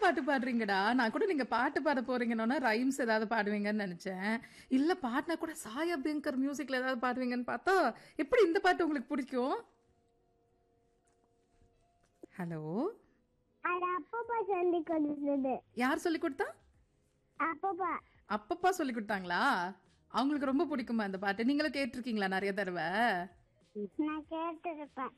பாட்டு பாடுறீங்கடா நான் கூட நீங்க பாட்டு பாட போறீங்கன்னா ரைம்ஸ் ஏதாவது பாடுவீங்கன்னு நினைச்சேன் இல்ல பாடினா கூட சாய் அபியங்கர் மியூசிக்ல ஏதாவது பாடுவீங்கன்னு பார்த்தா எப்படி இந்த பாட்டு உங்களுக்கு பிடிக்கும் ஹலோ அது அப்பப்பா சொல்லி கொடுத்தது யார் சொல்லி கொடுத்தா அப்பப்பா அப்பப்பா சொல்லி கொடுத்தாங்களா அவங்களுக்கு ரொம்ப பிடிக்குமா இந்த பாட்டு நீங்களும் கேட்டிருக்கீங்களா நிறைய தடவை நான் கேட்டிருப்பேன்